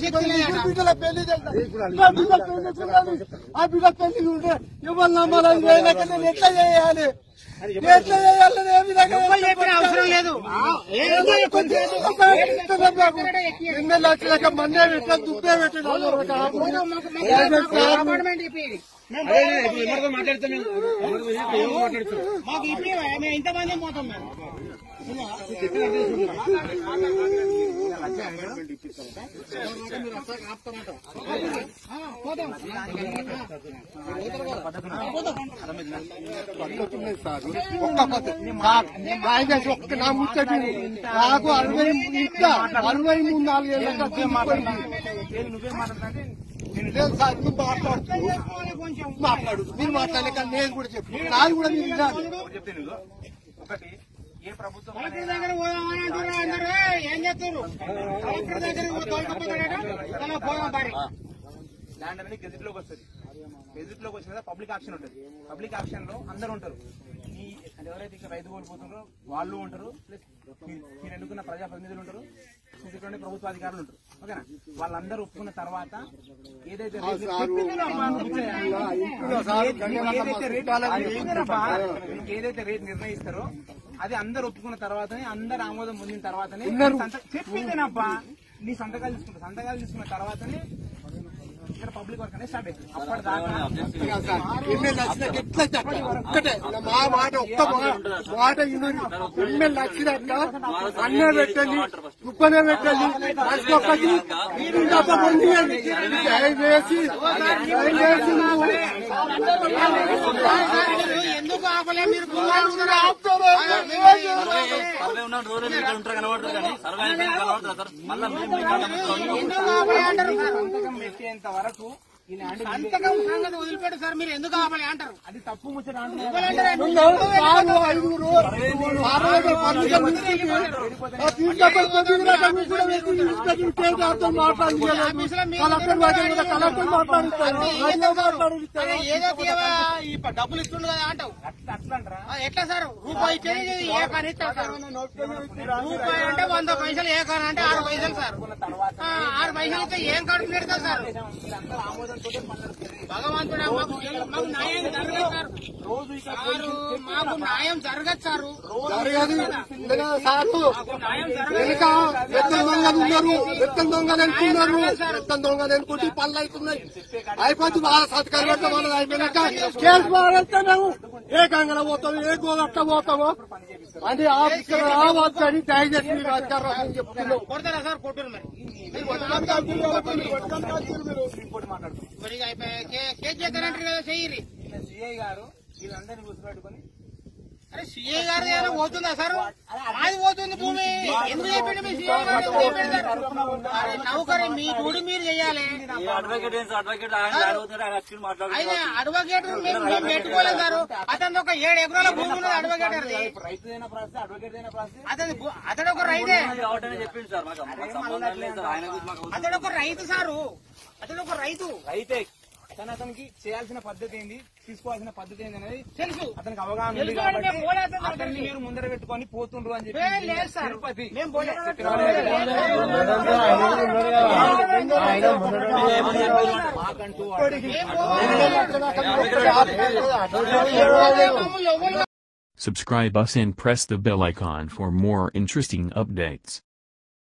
ముగ్గురు బిడ్డల పెళ్లి చేస్తా. నా బిడ్డ పెళ్లి చూడాలి. ఆ బిడ్డ పెళ్లి ఉంటే ఎవరు నమ్మాలి ఇది లేక నేను ఎట్లా చేయాలి ఎట్లా చేయాలి నేను ఏ విధంగా చెప్పిన అవసరం లేదు ఎమ్మెల్యే వచ్చినాక మన్నే పెట్టిన దుబ్బే పెట్టిన అపార్ట్మెంట్ ఇప్పేది మాకు ఇప్పి మేము ఇంతమంది పోతాం మేము ఒక్క పద్ధతి. నా- ఆయన ఒక్క నా ముచ్చటి నాకు అరవై ఇంత అరవై మూడు నాలుగు ఏళ్ళ లేదు సార్ నువ్వు మాట్లాడుతూ మాట్లాడు మీరు మాట్లాడే కానీ నేను కూడా చెప్పు నాది కూడా మీరు వినాలి చెప్తే నువ్వు ఒకటి ఏ ప్రభుత్వం కలెక్టర్ దగ్గర పోదామని అంటున్నారు అందరూ "ఏయ్, ఏం చేస్తారు కలెక్టర్ దగ్గర తోలుకపోతాడట అలా పోదాం పారి ల్యాండ్ అనేది గెజిట్ లోకి వస్తుంది గెజిట్ లోకి వచ్చిన పబ్లిక్ ఆక్షన్ ఉంటుంది పబ్లిక్ ఆక్షన్ లో అందరూ ఉంటారు ఈ అంటే ఎవరైతే ఇక్కడ రైతు కోల్పోతున్నారో వాళ్ళు ఉంటారు ప్లస్ మీరు మీరు ఎన్నుకున్న ప్రజాప్రతినిధులు ఉంటారు ప్లస్ ఇటువంటి ప్రభుత్వ అధికారులు ఉంటారు ఓకేనా వాళ్ళందరూ ఒప్పుకున్న తర్వాత ఏదైతే రేట్ చెప్పిందిరమ్మా, నువ్వు కూర్చోయా? ఏదైతే రేట్ చెప్పిందిరమ్మా, మీకు ఏదైతే రేట్ నిర్ణయిస్తారో అది అందరు ఒప్పుకున్న తర్వాతనే అందరు ఆమోదం పొందిన తర్వాతనే సంత- చెప్పిందేనబ్బా నీ సంతకాలు తీసుకుంటా సంతకాలు తీసుకున్న తర్వాతనే ఇక్కడ పబ్లిక్ వర్క్ అనేది స్టార్ట్ అవుతుంది అప్పటిదాకా ఎమ్మెల్యే వచ్చినాక ఎట్లా చెప్పాలి ఒక్కటే మా మాట ఒక్క మాట మాట వినండి ఎమ్మెల్యే వచ్చినాక అన్నే పెట్టండి కుప్పనే పెట్టండి ఫస్ట్ ఒక్కటి మీరు తప్ప పొందియండి దయచేసి దయచేసి నువ్వు ఎందుకు ఆపలే మీరు గుమ్మాలు ఆపుతారు. సర్వే ఉన్న రోజు మీరు ఇక్కడ ఉంటారు కనబడతారు కానీ సర్వే అయితే కనబడతారు సార్ మళ్ళీ మేము మీకు కనబడతాం. ఎందుకు ఆపలే అంటారు సంతకం పెట్టేంత వరకు ఈ ల్యాండ్ సంతకం సంగతి వదిలిపెట్టు సార్ మీరు ఎందుకు ఆపలే అంటారు అది తప్పు ముచ్చట అంటున్నారు. ఎవరంటారు? ఆరు ఐదుగురు ఆరు ఐదు పర్మిషన్ తీసుకొచ్చి, ఆ తీసుకొచ్చి కొద్దిగా కమిషన్ కూడా పెట్టి తీసుకొచ్చి కేంద్ర ప్రభుత్వం మాట్లాడించలేదు. కలెక్టర్ దగ్గర కూడా కలెక్టర్ మాట్లాడిస్తారు అదే మాట్లాడిస్తారు అదే ఏదో తీయవా, ఈ ప- డబ్బులు ఇస్తుండు కదా అంటావు అట్లా అట్లా అంటారా ఆ, ఎట్లా సార్ రూపాయి ఇచ్చేది ఏ పని ఇస్తారు సార్ రూపాయి అంటే వంద పైసలు ఏ కాని అంటే ఆరు పైసలు సార్ ఆ, ఆరు పైసలు ఇస్తే ఏం కడుపు పెడతారు సార్ భగవంతుడా మాకు మాకు న్యాయం జరగదు సార్ రోజు ఇక్కడ సారు, మాకు న్యాయం జరగదు సారు జరగదు ఇలా సార్లు వెనుక ఎత్తల దొంగలు ఉన్నారు ఎత్తల దొంగలు అనుకున్నారు ఎత్తల దొంగలు అనుకుంటే పనులు అవుతున్నాయి అయిపోతే వాళ్ళ సత్కారం పెడితే వాళ్ళది అయిపోయినాక కేసు మారేస్తే మేము ఏ గంగలో పోతాము ఏ గోదట్ట పోతాము అని ఆఫీసర్ రావచ్చు అని దయచేసి మీరు అధికారులు చెప్తున్నాం కొడతారా సార్ కొట్టురు మరి మరి ఇక అయిపోయి- కే- కేసు చేస్తారంటారు కదా చెయ్యి ఈయన సిఐ గారు వీళ్ళందరినీ కూర్చోబెట్టుకొని అరే సీఏ గారి ఏమైనా పోతుందా సార్ అది పోతుంది భూమి ఎందుకు చెప్పిండు మీ సీఏ గారు ఎందుకు చెప్పిండు సార్? అరే నౌకరి మీ డ్యూటీ మీరు చెయ్యాలి ఈ అడ్వకేట్ ఏంటి సార్? అడ్వకేట్ ఆయన అడుగుతారు ఆయన వచ్చి ఆయన మాట్లాడుతున్నారు అడ్వకేట్ మేము మేము పెట్టుకోలేదు సార్ అతను ఒక ఏడు ఎకరాల భూమి ఉన్నది అడ్వకేటర్ ఇప్పుడు రైతుదైన ప్రాసెస్ అడ్వకేట్ అయిన ప్రాసెస్ అతను భూ- అతడు ఒక రైతే కాబట్టి చెప్పింది సార్ మాకు మాకు సంబంధం లేదు సార్ ఆయన గురించి మాకు అవసరం అతడు ఒక రైతు సారు అతడు ఒక రైతు రైతే కానీ అతనికి చేయాల్సిన పద్ధతి ఏంది తీసుకోవాల్సిన పద్ధతి ఏంది అనేది తెలుసు అతనికి అవగాహన ఉంది తెలుసు అంటే కాబట్టి పోలే అతని అతన్ని మీరు ముందర పెట్టుకొని పోతుండ్రు అని ఏ, చెప్పి లేదు సార్ తిరుపతి మేము పోలే మాకంటూ మేము Subscribe us and press the bell icon for more interesting updates.